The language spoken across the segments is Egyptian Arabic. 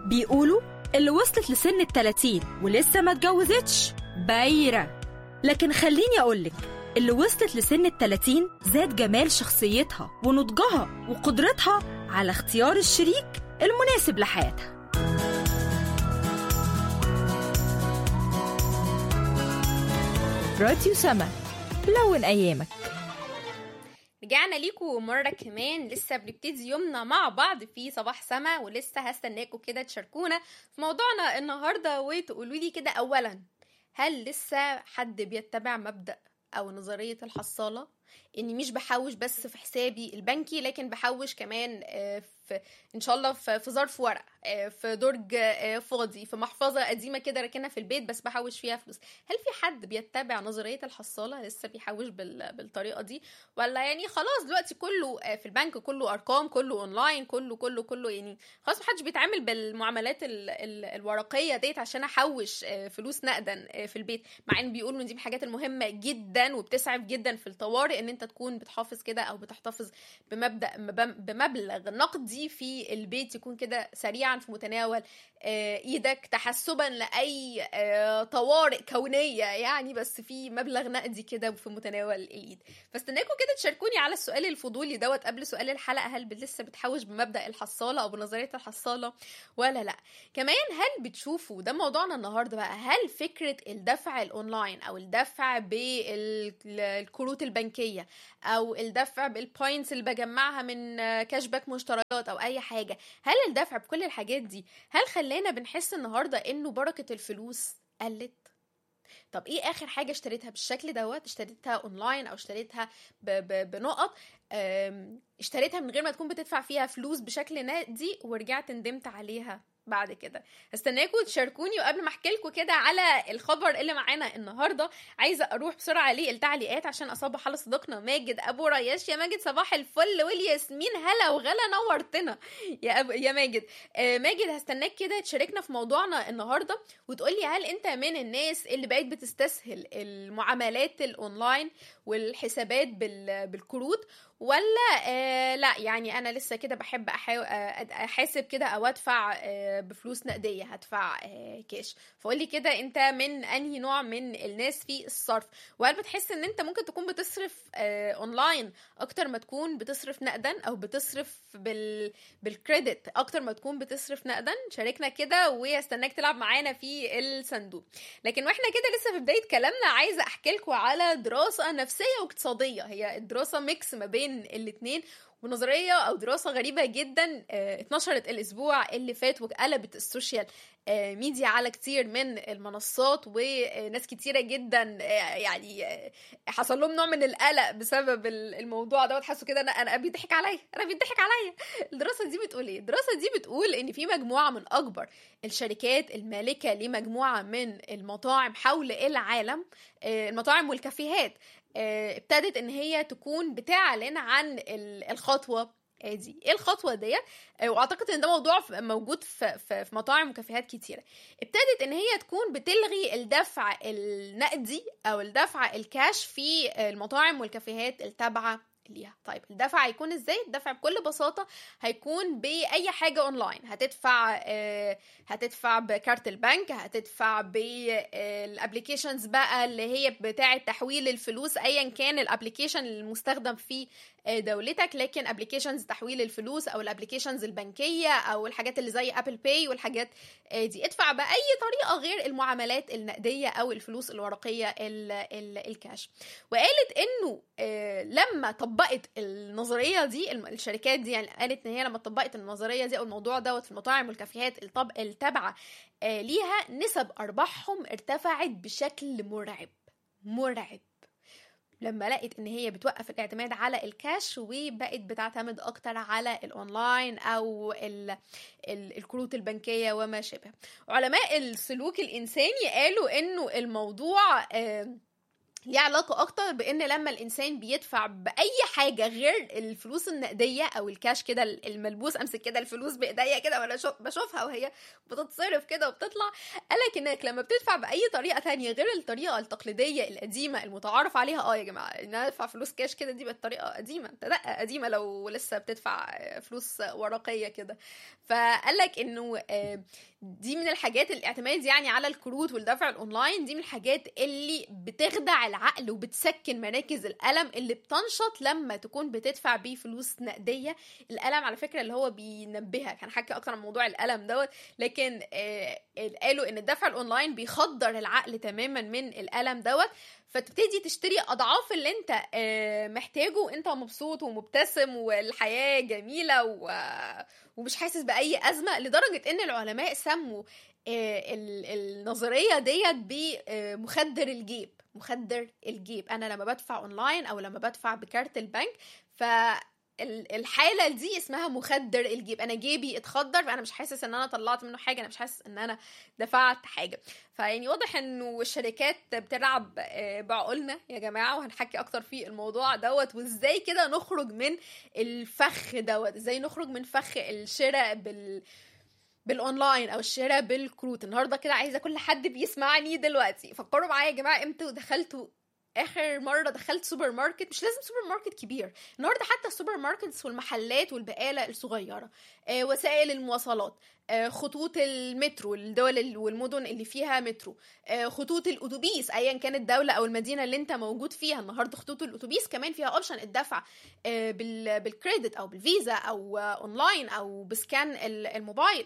بيقولوا اللي وصلت لسن التلاتين ولسه ما اتجوزتش بايرة لكن خليني أقولك اللي وصلت لسن التلاتين زاد جمال شخصيتها ونضجها وقدرتها على اختيار الشريك المناسب لحياتها راديو سما لون أيامك رجعنا ليكم مرة كمان لسه بنبتدي يومنا مع بعض في صباح سما ولسه هستناكم كده تشاركونا في موضوعنا النهاردة وتقولوا لي كده أولا هل لسه حد بيتبع مبدأ أو نظرية الحصالة إني مش بحوش بس في حسابي البنكي لكن بحوش كمان آه، في إن شاء الله في في ظرف ورق آه، في درج آه، فاضي في محفظة قديمة كده راكنها في البيت بس بحوش فيها فلوس هل في حد بيتبع نظرية الحصالة لسه بيحوش بال- بالطريقة دي ولا يعني خلاص دلوقتي كله آه، في البنك كله ارقام كله اونلاين كله كله كله يعني خلاص محدش بيتعامل بالمعاملات ال ال الورقيه ديت عشان احوش آه، فلوس نقدا آه، في البيت مع ان بيقولوا ان دي من الحاجات المهمه جدا وبتسعف جدا في الطوارئ ان انت تكون بتحافظ كده او بتحتفظ بمبدا بمبلغ نقدي في البيت يكون كده سريعا في متناول آه، ايدك تحسبا لاي آه، طوارئ كونيه يعني بس في مبلغ نقدي كده في متناول الايد فاستناكم كده تشاركوني على السؤال الفضولي دوت قبل سؤال الحلقه هل بت- لسه بتحوش بمبدا الحصاله او بنظريه الحصاله ولا لا كمان هل بتشوفوا ده موضوعنا النهارده بقى هل فكره الدفع الاونلاين او الدفع بالكروت البنكيه او الدفع بالبوينتس اللي بجمعها من آه، كاش باك مشتريات او اي حاجه هل الدفع بكل الحاجات دي هل خلانا بنحس النهارده انه بركه الفلوس قلت طب ايه اخر حاجه اشتريتها بالشكل دوت اشتريتها اونلاين او اشتريتها ب ب بنقط أم، اشتريتها من غير ما تكون بتدفع فيها فلوس بشكل نقدي ورجعت ندمت عليها بعد كده استناكم تشاركوني وقبل ما احكي لكم كده على الخبر اللي معانا النهارده عايزه اروح بسرعه للتعليقات عشان اصبح على صديقنا ماجد ابو رياش يا ماجد صباح الفل والياسمين هلا وغلا نورتنا يا أبو يا ماجد آه ماجد هستناك كده تشاركنا في موضوعنا النهارده وتقولي هل انت من الناس اللي بقت بتستسهل المعاملات الاونلاين والحسابات بال- بالكروت ولا آه لا يعني انا لسه كده بحب أحاو- آه، أد- احاسب كده او ادفع آه بفلوس نقديه هدفع آه كاش فقولي كده انت من انهي نوع من الناس في الصرف وهل بتحس ان انت ممكن تكون بتصرف آه اونلاين اكتر ما تكون بتصرف نقدا او بتصرف بال بالكريدت اكتر ما تكون بتصرف نقدا شاركنا كده واستناك تلعب معانا في الصندوق لكن واحنا كده لسه في بدايه كلامنا عايزه احكي لكم على دراسه نفسيه واقتصاديه هي الدراسه ميكس ما بين الاثنين ونظريه او دراسه غريبه جدا آه، اتنشرت الاسبوع اللي فات وقلبت السوشيال آه، ميديا على كتير من المنصات وناس كتيره جدا آه، يعني آه، حصل لهم نوع من القلق بسبب ال- الموضوع دوت حسوا كده انا انا بيضحك عليا انا بيضحك عليا الدراسه دي بتقول ايه الدراسه دي بتقول ان في مجموعه من اكبر الشركات المالكه لمجموعه من المطاعم حول العالم آه، المطاعم والكافيهات آه، ابتدت ان هي تكون بتعلن عن ال- الخطوه آه، دي ايه الخطوه ديت آه، واعتقد ان ده موضوع ف- موجود في, في, في مطاعم وكافيهات كتيره ابتدت ان هي تكون بتلغي الدفع النقدي او الدفع الكاش في المطاعم والكافيهات التابعه ليها طيب الدفع هيكون ازاي الدفع بكل بساطه هيكون باي حاجه اونلاين هتدفع آه، هتدفع بكارت البنك هتدفع بالابلكيشنز بقى اللي هي بتاعه تحويل الفلوس ايا كان الابلكيشن المستخدم في آه، دولتك لكن ابلكيشنز تحويل الفلوس او الابلكيشنز البنكيه او الحاجات اللي زي ابل باي والحاجات آه، دي ادفع باي طريقه غير المعاملات النقديه او الفلوس الورقيه ال- ال- الكاش وقالت انه آه، لما طبقت النظريه دي الم- الشركات دي يعني قالت ان هي لما طبقت النظريه دي او الموضوع دوت في المطاعم والكافيهات الطب التابعه آه، ليها نسب ارباحهم ارتفعت بشكل مرعب مرعب لما لقت ان هي بتوقف الاعتماد على الكاش وبقت بتعتمد اكتر على الاونلاين او ال ال الكروت البنكيه وما شابه علماء السلوك الانساني قالوا انه الموضوع آه ليه علاقة أكتر بإن لما الإنسان بيدفع بأي حاجة غير الفلوس النقدية أو الكاش كده الملبوس أمسك كده الفلوس بإيديا كده وأنا شو- بشوفها وهي بتتصرف كده وبتطلع قالك إنك لما بتدفع بأي طريقة تانية غير الطريقة التقليدية القديمة المتعارف عليها اه يا جماعة إن أنا أدفع فلوس كاش كده دي بقت طريقة قديمة أنت لأ قديمة لو لسه بتدفع فلوس ورقية كده فقالك إنه آه، دي من الحاجات الاعتماد يعني على الكروت والدفع الاونلاين دي من الحاجات اللي بتخدع العقل وبتسكن مراكز الالم اللي بتنشط لما تكون بتدفع بيه فلوس نقديه الالم على فكره اللي هو بينبهك هنحكي اكتر عن موضوع الالم دوت لكن آه قالوا ان الدفع الاونلاين بيخدر العقل تماما من الالم دوت فتبتدي تشتري اضعاف اللي انت آه محتاجه وانت مبسوط ومبتسم والحياه جميله و ومش حاسس باي ازمه لدرجه ان العلماء سموا آه، ال- النظريه ديت بمخدر الجيب مخدر الجيب انا لما بدفع اونلاين او لما بدفع بكارت البنك ف ال- الحاله دي اسمها مخدر الجيب انا جيبي اتخدر فانا مش حاسس ان انا طلعت منه حاجه انا مش حاسس ان انا دفعت حاجه فيعني واضح انه الشركات بتلعب آه، بعقولنا يا جماعه وهنحكي اكتر في الموضوع دوت وازاي كده نخرج من الفخ دوت ازاي نخرج من فخ الشراء بال بالاونلاين او الشراء بالكروت النهارده كده عايزه كل حد بيسمعني دلوقتي فكروا معايا يا جماعه امتى دخلتوا اخر مره دخلت سوبر ماركت مش لازم سوبر ماركت كبير النهارده حتى السوبر ماركتس والمحلات والبقاله الصغيره آه وسائل المواصلات آه خطوط المترو الدول ال- والمدن اللي فيها مترو آه خطوط الاتوبيس ايا كانت الدوله او المدينه اللي انت موجود فيها النهارده خطوط الاتوبيس كمان فيها اوبشن الدفع آه بال- بالكريدت او بالفيزا او آه اونلاين او بسكان ال- الموبايل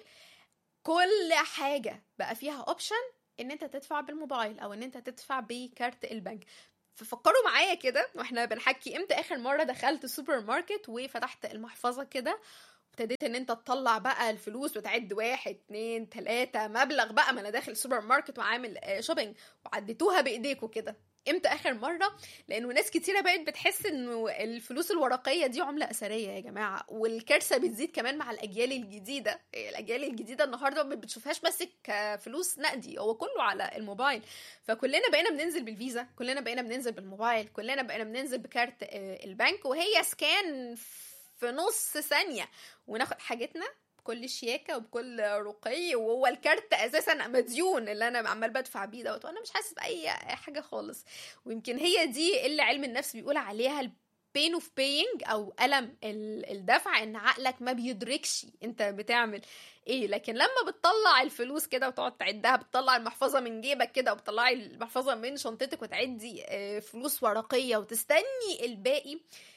كل حاجه بقى فيها اوبشن ان انت تدفع بالموبايل او ان انت تدفع بكارت البنك ففكروا معايا كده واحنا بنحكي امتى اخر مره دخلت السوبر ماركت وفتحت المحفظه كده ابتديت ان انت تطلع بقى الفلوس وتعد واحد اتنين تلاتة مبلغ بقى ما انا داخل السوبر ماركت وعامل آه، شوبينج وعديتوها بايديكوا كده امتى اخر مره لانه ناس كتيره بقت بتحس انه الفلوس الورقيه دي عمله اثريه يا جماعه والكارثه بتزيد كمان مع الاجيال الجديده الاجيال الجديده النهارده ما بتشوفهاش ماسك فلوس نقدي هو كله على الموبايل فكلنا بقينا بننزل بالفيزا كلنا بقينا بننزل بالموبايل كلنا بقينا بننزل بكارت آه، البنك وهي سكان في نص ثانيه وناخد حاجتنا بكل شياكه وبكل رقي وهو الكارت اساسا مديون اللي انا عمال بدفع بيه دوت وانا مش حاسس باي حاجه خالص ويمكن هي دي اللي علم النفس بيقول عليها البين اوف paying او الم ال- الدفع ان عقلك ما بيدركش انت بتعمل ايه لكن لما بتطلع الفلوس كده وتقعد تعدها بتطلع المحفظه من جيبك كده وبتطلعي المحفظه من شنطتك وتعدي آه، فلوس ورقيه وتستني الباقي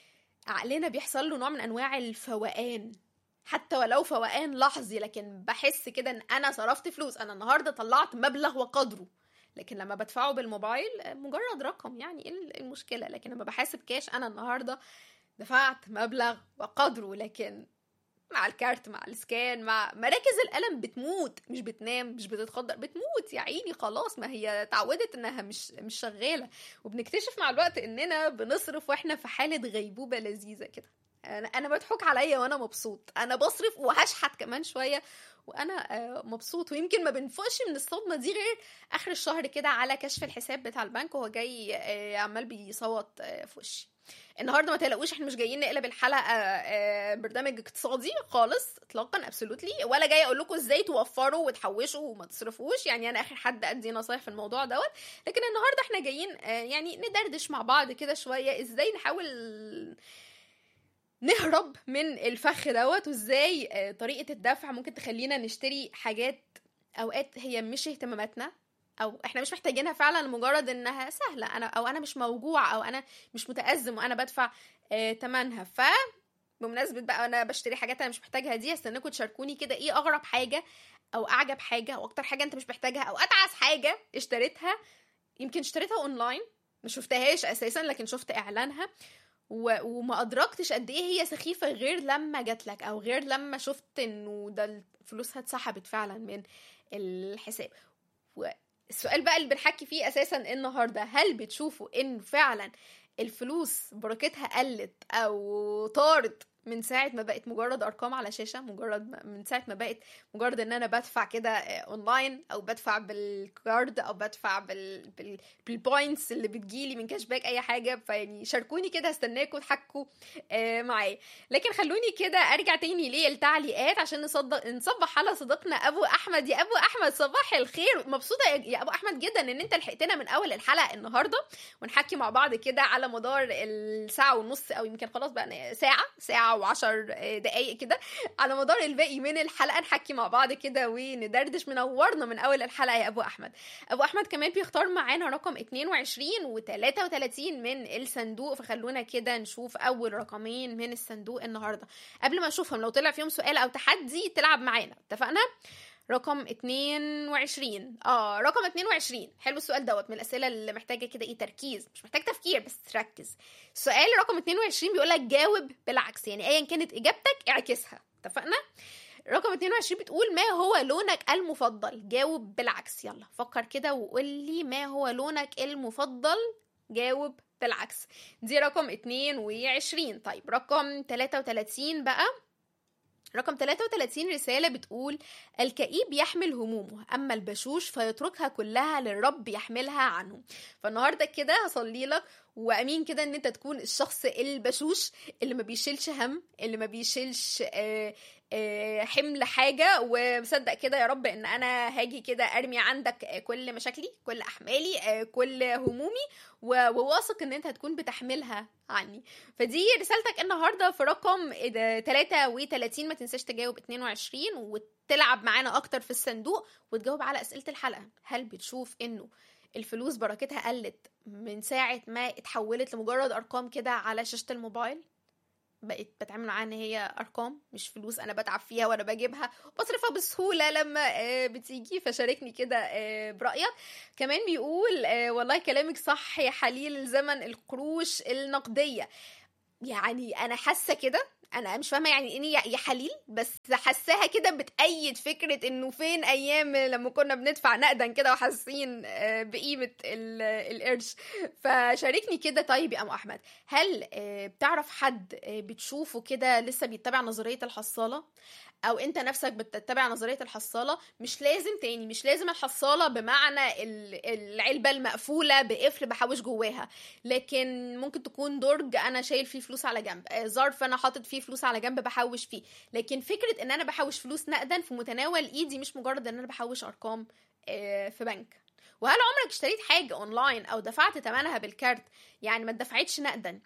عقلنا بيحصل له نوع من انواع الفوقان حتى ولو فوقان لحظي لكن بحس كده ان انا صرفت فلوس انا النهارده طلعت مبلغ وقدره لكن لما بدفعه بالموبايل آه، مجرد رقم يعني ايه المشكله لكن لما بحاسب كاش انا النهارده دفعت مبلغ وقدره لكن مع الكارت مع السكان مع مراكز القلم بتموت مش بتنام مش بتتخدر بتموت يا عيني خلاص ما هي اتعودت انها مش مش شغاله وبنكتشف مع الوقت اننا بنصرف واحنا في حاله غيبوبه لذيذه كده انا انا مضحوك عليا وانا مبسوط انا بصرف وهشحت كمان شويه وانا آه، مبسوط ويمكن ما بنفوقش من الصدمه دي غير اخر الشهر كده على كشف الحساب بتاع البنك وهو جاي آه، عمال بيصوت آه، في وشي النهارده ما تقلقوش احنا مش جايين نقلب الحلقه آه، برنامج اقتصادي خالص اطلاقا ابسولوتلي ولا جاي اقول لكم ازاي توفروا وتحوشوا وما تصرفوش يعني انا اخر حد ادي نصايح في الموضوع دوت لكن النهارده احنا جايين آه، يعني ندردش مع بعض كده شويه ازاي نحاول نهرب من الفخ دوت وازاي آه، طريقه الدفع ممكن تخلينا نشتري حاجات اوقات هي مش اهتماماتنا او احنا مش محتاجينها فعلا لمجرد انها سهله انا او انا مش موجوع او انا مش متازم وانا بدفع آه تمنها ف بمناسبه بقى انا بشتري حاجات انا مش محتاجها دي استناكم تشاركوني كده ايه اغرب حاجه او اعجب حاجه او اكتر حاجه انت مش محتاجها او اتعس حاجه اشتريتها يمكن اشتريتها اونلاين ما شفتهاش اساسا لكن شفت اعلانها و... وما ادركتش قد ايه هي سخيفه غير لما جات لك او غير لما شفت انه ده فلوسها اتسحبت فعلا من الحساب والسؤال بقى اللي بنحكي فيه اساسا النهارده هل بتشوفوا ان فعلا الفلوس بركتها قلت او طارت من ساعه ما بقت مجرد ارقام على شاشه مجرد ما من ساعه ما بقت مجرد ان انا بدفع كده آه، اونلاين او بدفع بالكارد او بدفع بال... بال... بالبوينتس اللي بتجيلي من كاش باك اي حاجه فيعني شاركوني كده هستناكم تحكوا آه، معايا لكن خلوني كده ارجع تاني للتعليقات عشان نصدق نصبح على صديقنا ابو احمد يا ابو احمد صباح الخير مبسوطه يا- يا ابو احمد جدا ان انت لحقتنا من اول الحلقه النهارده ونحكي مع بعض كده على مدار الساعه ونص او يمكن خلاص بقى ساعه ساعه وعشر دقائق كده على مدار الباقي من الحلقه نحكي مع بعض كده وندردش منورنا من اول الحلقه يا ابو احمد ابو احمد كمان بيختار معانا رقم 22 و33 من الصندوق فخلونا كده نشوف اول رقمين من الصندوق النهارده قبل ما نشوفهم لو طلع فيهم سؤال او تحدي تلعب معانا اتفقنا رقم 22 اه رقم 22 حلو السؤال دوت من الاسئله اللي محتاجه كده ايه تركيز مش محتاج تفكير بس تركز سؤال رقم 22 بيقول لك جاوب بالعكس يعني ايا كانت اجابتك اعكسها اتفقنا رقم 22 بتقول ما هو لونك المفضل جاوب بالعكس يلا فكر كده وقول لي ما هو لونك المفضل جاوب بالعكس دي رقم 22 طيب رقم 33 بقى رقم 33 رسالة بتقول الكئيب يحمل همومه أما البشوش فيتركها كلها للرب يحملها عنه فالنهاردة كده هصلي لك وأمين كده إن أنت تكون الشخص البشوش اللي ما بيشيلش هم اللي ما بيشيلش آه آه، حمل حاجة ومصدق كده يا رب ان انا هاجي كده ارمي عندك آه، كل مشاكلي كل احمالي آه، كل همومي و- وواثق ان انت هتكون بتحملها عني فدي رسالتك النهارده في رقم 33 ما تنساش تجاوب 22 وتلعب معانا اكتر في الصندوق وتجاوب على اسئله الحلقه هل بتشوف انه الفلوس بركتها قلت من ساعه ما اتحولت لمجرد ارقام كده على شاشه الموبايل بقيت بتعامل معاها ان هي ارقام مش فلوس انا بتعب فيها وانا بجيبها وبصرفها بسهوله لما آه، بتيجي فشاركني كده آه، برايك كمان بيقول آه، والله كلامك صح يا حليل الزمن القروش النقديه يعني انا حاسه كده انا مش فاهمه يعني ايه يا حليل بس حاساها كده بتأيد فكره انه فين ايام لما كنا بندفع نقدا كده وحاسين آه، بقيمه ال- القرش فشاركني كده طيب يا ام احمد هل آه، بتعرف حد آه، بتشوفه كده لسه بيتبع نظريه الحصاله او انت نفسك بتتبع نظريه الحصاله مش لازم تاني مش لازم الحصاله بمعنى ال- العلبه المقفوله بقفل بحوش جواها لكن ممكن تكون درج انا شايل فيه فلوس على جنب آه، ظرف انا حاطط فيه فلوس على جنب بحوش فيه لكن فكره ان انا بحوش فلوس نقدا في متناول ايدي مش مجرد ان انا بحوش ارقام آه، في بنك وهل عمرك اشتريت حاجه اونلاين او دفعت ثمنها بالكارت يعني ما اتدفعتش نقدا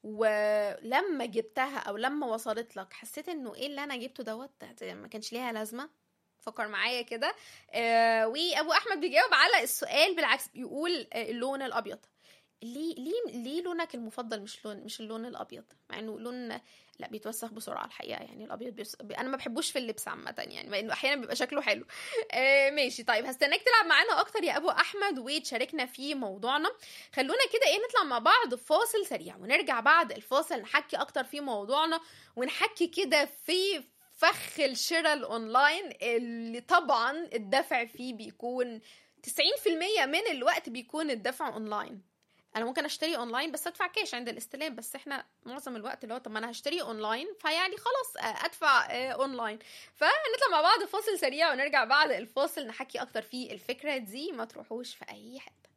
ولما جبتها او لما وصلت لك حسيت انه ايه اللي انا جبته دوت ما كانش ليها لازمه فكر معايا كده آه وابو احمد بيجاوب على السؤال بالعكس بيقول آه اللون الابيض ليه ليه ليه لونك المفضل مش لون مش اللون الابيض مع انه لون لا بيتوسخ بسرعه الحقيقه يعني الابيض بيس... انا ما بحبوش في اللبس عامه يعني مع انه احيانا بيبقى شكله حلو آه ماشي طيب هستناك تلعب معانا اكتر يا ابو احمد وتشاركنا في موضوعنا خلونا كده ايه نطلع مع بعض فاصل سريع ونرجع بعد الفاصل نحكي اكتر في موضوعنا ونحكي كده في فخ الشراء الاونلاين اللي طبعا الدفع فيه بيكون 90% من الوقت بيكون الدفع اونلاين انا ممكن اشتري اونلاين بس ادفع كاش عند الاستلام بس احنا معظم الوقت اللي هو طب ما انا هشتري اونلاين فيعني خلاص آه، ادفع آه، اونلاين فنطلع مع بعض فاصل سريع ونرجع بعد الفاصل نحكي اكتر في الفكره دي ما تروحوش في اي حته